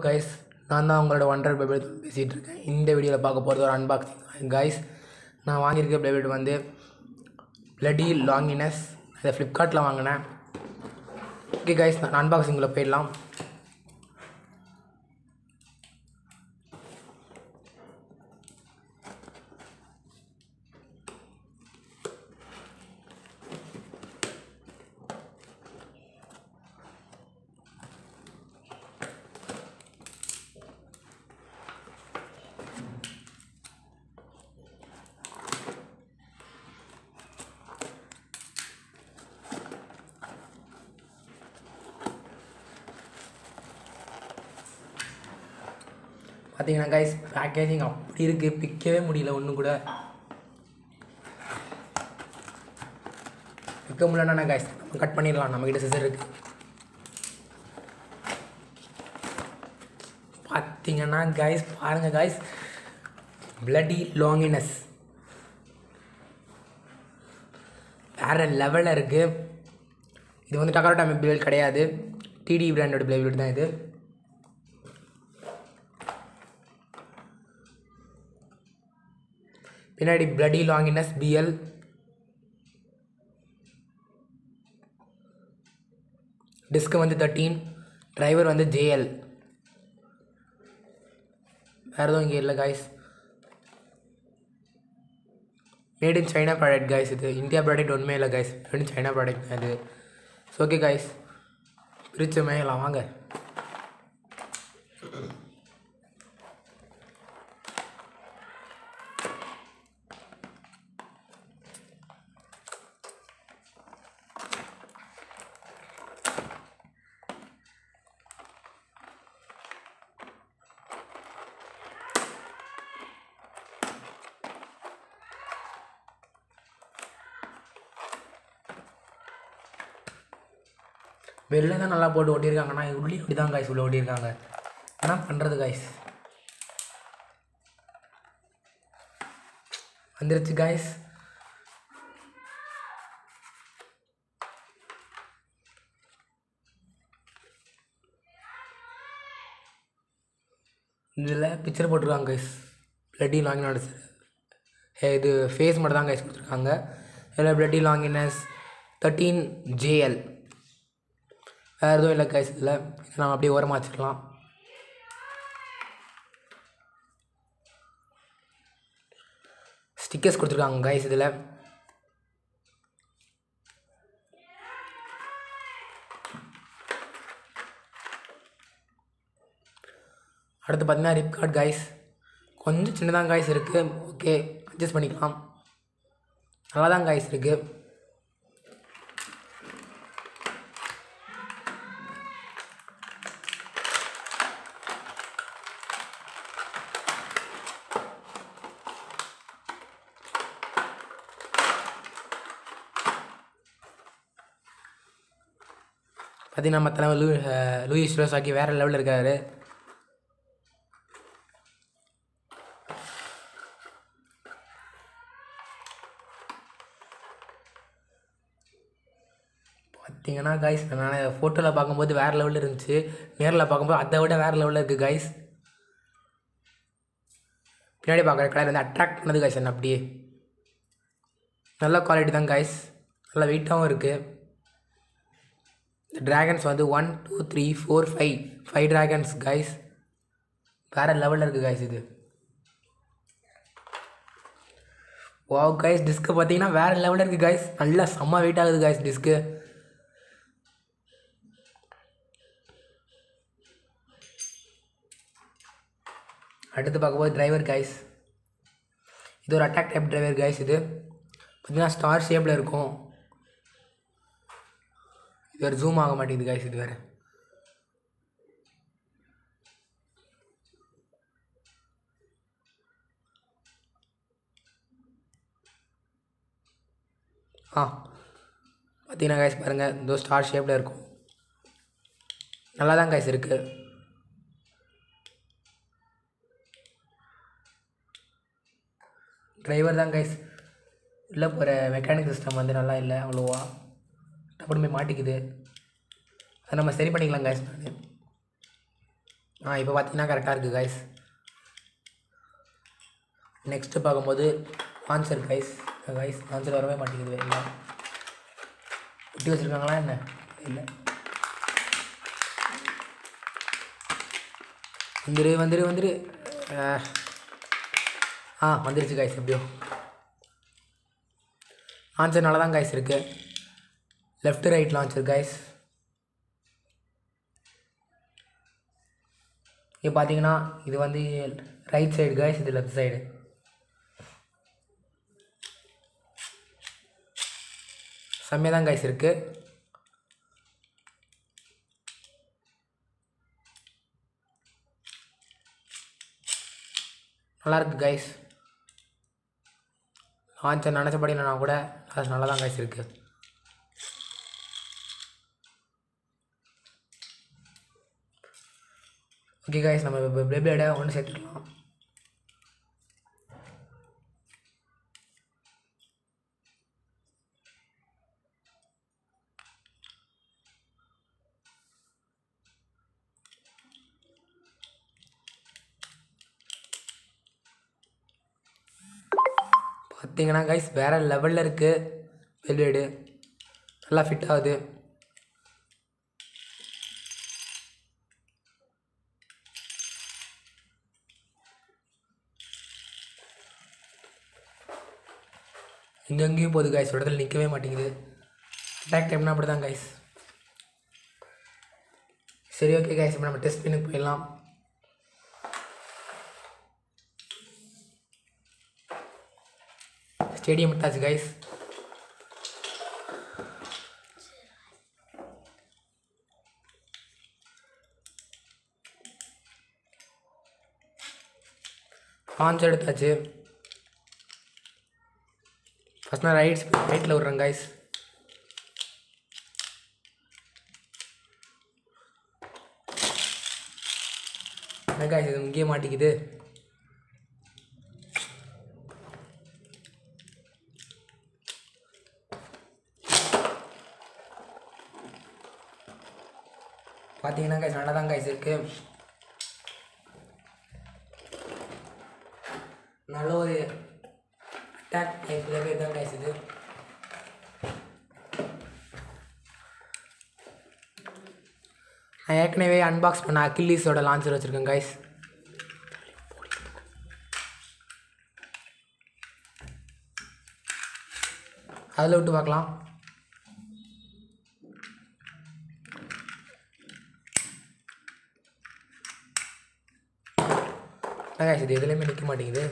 Guys நான் தான் உங்களோட ஒன்றரை பிளேபிள் பேசிகிட்டு இருக்கேன் இந்த வீடியோவில் பார்க்க போகிறது ஒரு அன்பாக்சிங் கைஸ் நான் வாங்கியிருக்க பிளேபிள் வந்து பிளடி லாங்கினஸ் இதை ஃப்ளிப்கார்ட்டில் வாங்கினேன் ஓகே கைஸ் நான் அன்பாக்சிங்கில் போயிடலாம் பார்த்தீங்கன்னா கைஸ் பேக்கேஜிங் அப்படி இருக்குது பிக்கவே முடியல ஒன்றும் கூட பிக்க முடியலன்னா கைஸ் நம்ம கட் பண்ணிடலாம் நம்மக்கிட்ட சிசர் இருக்குது பார்த்தீங்கன்னா கைஸ் பாருங்கள் கைஸ் பிளடி லாங்கினஸ் வேறு லெவலில் இருக்குது இது வந்து டக்காரோட்டா பிளேட் கிடையாது டிடி பிராண்டோட பிளேட் தான் இது பின்னாடி பிளடி லாங்கினஸ் பிஎல் டிஸ்க் வந்து தேர்ட்டீன் டிரைவர் வந்து ஜேஎல் வேறு எதுவும் இங்கே இல்லை guys made in China product guys இது இந்தியா ப்ராடக்ட் ஒன்றுமே இல்லை guys made in China product தான் இது ஓகே காய்ஸ் பிரிச்சு மேயலாம் வாங்க வெளில தான் நல்லா போட்டு ஓட்டியிருக்காங்கன்னா உள்ளே இப்படி தான் காய்ஸ் உள்ள ஓட்டியிருக்காங்க என்ன பண்ணுறது காய்ஸ் வந்துருச்சு காய்ஸ் இதில் பிக்சர் போட்டிருக்காங்க கைஸ் பிளட்டி லாங்கினஸ் இது ஃபேஸ் மட்டும் தான் கைஸ் கொடுத்துருக்காங்க இதில் bloody Longinus thirteen JL L எதுவும் இல்லை கைஸ் இதில் இதை நம்ம அப்படியே ஓரமாக வச்சுக்கலாம் ஸ்டிக்கர்ஸ் கொடுத்துருக்காங்க கைஸ் இதில் அடுத்து பார்த்தீங்கன்னா ரிப்கார்ட் கைஸ் கொஞ்சம் சின்னதாக காய்ஸ் இருக்குது ஓகே அட்ஜஸ்ட் பண்ணிக்கலாம் நல்லா தான் காய்ஸ் இருக்குது பார்த்தீங்கன்னா நம்ம தலைவர் லூ லூயிஸ் ரோசாக்கி வேறு லெவலில் இருக்காரு பார்த்தீங்கன்னா காய்ஸ் நான் ஃபோட்டோவில் பார்க்கும்போது வேறு லெவலில் இருந்துச்சு நேரில் பார்க்கும்போது அதை விட வேறு லெவலில் இருக்குது காய்ஸ் பின்னாடி பார்க்குற கலர் வந்து அட்ராக்ட் பண்ணது காய்ஸ் என்ன அப்படியே நல்ல குவாலிட்டி தான் காய்ஸ் நல்ல வெயிட்டாகவும் இருக்குது இந்த ட்ராகன்ஸ் வந்து one two three four five five dragons guys வேறு லெவலில் இருக்குது கைஸ் இது வாவ் கைஸ் டிஸ்க்கு பார்த்தீங்கன்னா வேறு லெவலில் இருக்குது கைஸ் நல்லா செம்ம வெயிட் ஆகுது கைஸ் டிஸ்க்கு அடுத்து பார்க்கும்போது டிரைவர் கைஸ் இது ஒரு அட்டாக் டைப் டிரைவர் கைஸ் இது பார்த்தீங்கன்னா ஸ்டார் ஷேப்பில் இருக்கும் இது வேறு ஜூம் ஆக மாட்டேங்குது கைஸ் இது வேறு ஆ பார்த்தீங்கன்னா கைஸ் பாருங்கள் இந்த ஸ்டார் ஷேப்பில் இருக்கும் நல்லா தான் கைஸ் இருக்குது டிரைவர் தான் கைஸ் உள்ளே போகிற மெக்கானிக் சிஸ்டம் வந்து நல்லா இல்லை அவ்வளோவா டப்புனு போய் மாட்டிக்குது அதை நம்ம சரி பண்ணிக்கலாம் கைஸ் நான் ஆ இப்போ பார்த்தீங்கன்னா கரெக்டாக இருக்குது கைஸ் நெக்ஸ்ட்டு பார்க்கும்போது ஆன்சர் கைஸ் கைஸ் ஆன்சர் வரவே மாட்டேங்குது இல்லை ஒட்டி வச்சுருக்காங்களா என்ன இல்லை வந்துரு வந்துரு வந்துரு அஹ். ஆ வந்துருச்சு கைஸ் எப்படியோ ஆன்சர் நல்லா தான் கைஸ் இருக்குது லெஃப்ட் ரைட் லான்ச்சர் கைஸ் இங்கே பார்த்தீங்கன்னா இது வந்து ரைட் சைடு கைஸ் இது லெஃப்ட் சைடு செம்மையாக தான் கைஸ் இருக்குது நல்லா இருக்கு கைஸ் லான்ச்சர் நினச்சபடி இல்லைனா கூட அது நல்லா தான் கைஸ் இருக்குது ஓகே கைஸ் நம்ம இப்போ ப்ளே பிளேடை ஒன்று சேர்த்துக்கலாம் பார்த்தீங்கன்னா கைஸ் வேறு லெவலில் இருக்குது வெல்வேடு நல்லா ஃபிட் ஆகுது எங்கெங்கேயும் போகுது கைஸ் ஒரு இடத்துல நிற்கவே மாட்டேங்குது அட்டாக் டைம்னா அப்படி தான் கைஸ் சரி ஓகே கைஸ் இப்போ நம்ம டெஸ்ட் பண்ணி போயிடலாம் ஸ்டேடியம் விட்டாச்சு கைஸ் லான்ச் எடுத்தாச்சு ஃபஸ்ட் நான் ரைட் ரைட்டில் விட்றேன் கைஸ் என்ன கைஸ் இது இங்கேயே மாட்டிக்குது பார்த்தீங்கன்னா கைஸ் நல்லா தான் கைஸ் இருக்கு நல்ல ஒரு அட்டாக் டைப்பில் தான் கைஸ் இது நான் ஏற்கனவே அன்பாக்ஸ் பண்ண அக்கிலீஸோட லான்ச்சர் வச்சுருக்கேன் கைஸ் அதில் விட்டு பார்க்கலாம் என்ன கைஸ் இது எதுலேயுமே நிற்க மாட்டேங்குது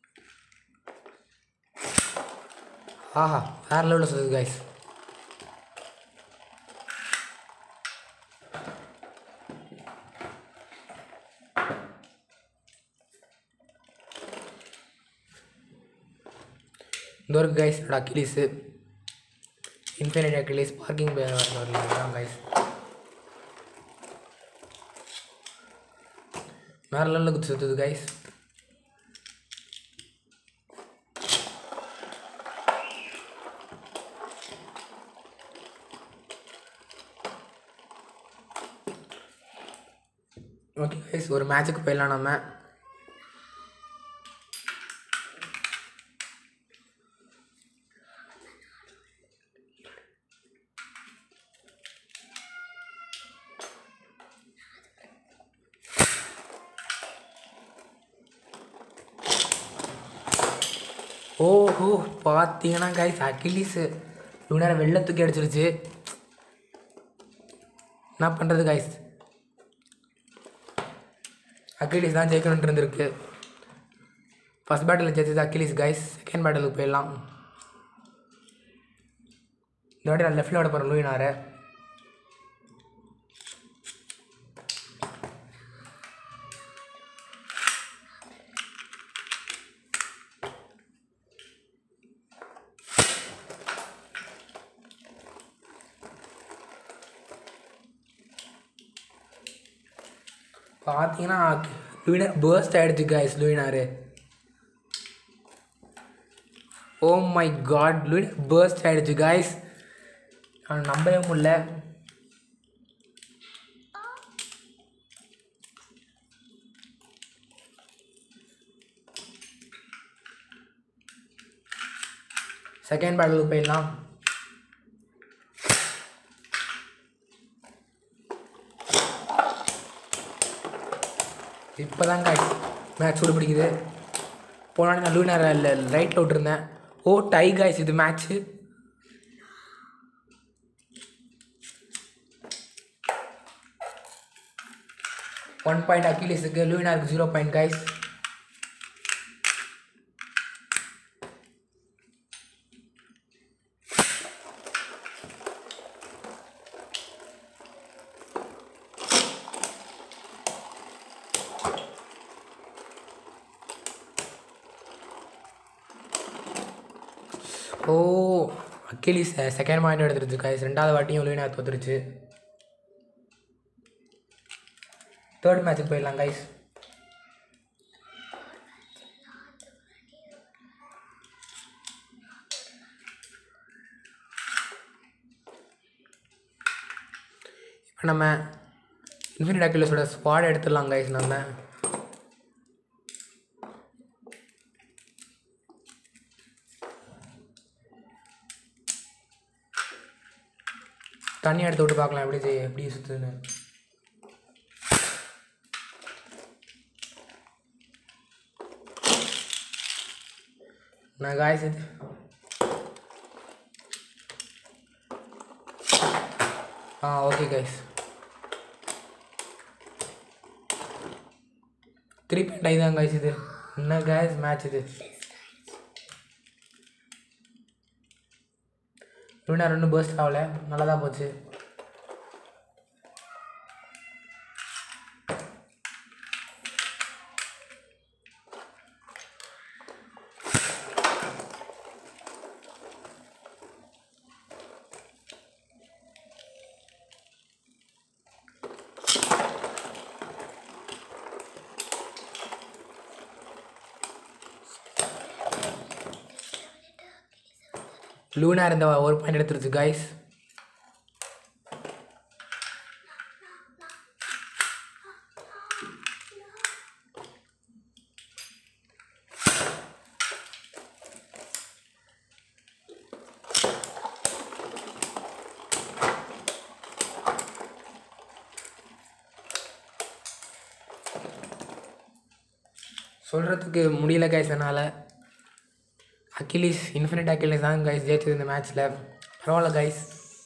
ஆஹா வேறு லெவலில் சொல்லுது கைஸ் இந்த ஒரு கைஸ் என்னோட அக்கிலீஸு இன்ஃபினிட் அக்கிலீஸ் பார்க்கிங் தான் கைஸ் வேறு லெவலில் குத்து சுற்றுது கைஸ் ஓகே கைஸ் ஒரு மேட்சுக்கு போயிடலாம் நம்ம ஓஹோ பார்த்தீங்கன்னா கைஸ் அக்கிலீஸு இவ்வளோ நேரம் வெளில தூக்கி அடிச்சிருச்சு என்ன பண்ணுறது கைஸ் அக்கிலீஸ் தான் ஜெயிக்கணுன்ட்டு இருந்திருக்கு ஃபஸ்ட் பேட்டில் ஜெயிச்சது அக்கிலீஸ் கைஸ் செகண்ட் பேட்டிலுக்கு போயிடலாம் இந்த வாட்டி நான் லெஃப்டில் விட போகிறேன் லூயினாரை பார்த்தீங்கன்னா லூயினா பேர்ஸ்ட் ஆகிடுச்சு guys Luinor oh my God Luinor burst ஆகிடுச்சு கைஸ் நான் நம்பவே முடியல செகண்ட் பேட்டிலுக்கு போயிடலாம் இப்போ தான் காய்ஸ் மேட்ச் சூடு பிடிக்குது போனாடி நான் லூனார் ரைட்டில் விட்டுருந்தேன் ஓ டை காய்ஸ் இது மேட்ச்சு ஒன் பாயிண்ட் அக்கிலிஸுக்கு லூனாருக்கு zero point guys oh Achilles second point எடுத்துருச்சு காய்ஸ் ரெண்டாவது வாட்டியும் லூனா தோத்துருச்சு தேர்ட் மேட்ச்சுக்கு போயிடலாம் கைஸ் இப்போ நம்ம இன்ஃபினிட் அக்கிலஸோட ஸ்குவாட் எடுத்துடலாம் கைஸ் நம்ம தண்ணி எடுத்து விட்டு பார்க்கலாம் எப்படி செய்ய எப்படி சுற்றுன்னு நான் காய்ஸ் இது ஆ ஓகே கைஸ் த்ரீ பாயிண்ட் ஐதான் கைஸ் இது என்ன கைஸ் மேட்ச் இது லூனா ரெண்டு பர்ஸ்ட் ஆகல நல்லா தான் போச்சு லூனா இருந்த ஒரு பாயிண்ட் எடுத்துருச்சு கைஸ் சொல்கிறதுக்கு முடியல கைஸ் என்னால் அக்கிலிஸ் இன்ஃபினிட் அக்கிலிஸ் தான் கைஸ் ஜெயிச்சது இந்த மேட்ச்சில் பரவாயில்ல கைஸ்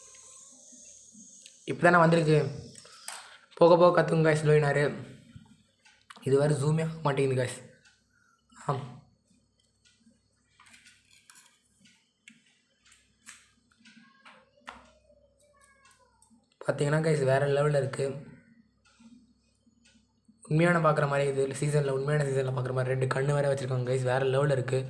இப்போ தானே வந்திருக்கு போக போக கற்றுங்க கைஸ் லோயினார் இது வேறு ஜூமே ஆக மாட்டேங்குது கைஸ் ஆம் பார்த்தீங்கன்னா கைஸ் வேறு லெவலில் இருக்குது உண்மையான பார்க்குற மாதிரி இது சீசனில் உண்மையான சீசனில் பார்க்குற மாதிரி ரெண்டு கண்ணு வேறு வச்சுருக்காங்க கைஸ் வேறு லெவலில் இருக்குது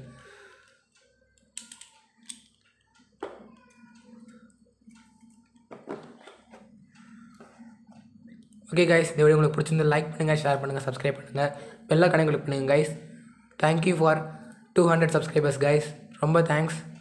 ஓகே கைஸ் இந்த வீடியோ உங்களுக்கு பிடிச்சிருந்தா லைக் பண்ணுங்கள் ஷேர் பண்ணுங்கள் சப்ஸ்கிரைப் பண்ணுங்கள் பெல்ல கணக்கு கிளிக் பண்ணுங்கள் guys thank you for two hundred subscribers guys ரொம்ப தேங்க்ஸ்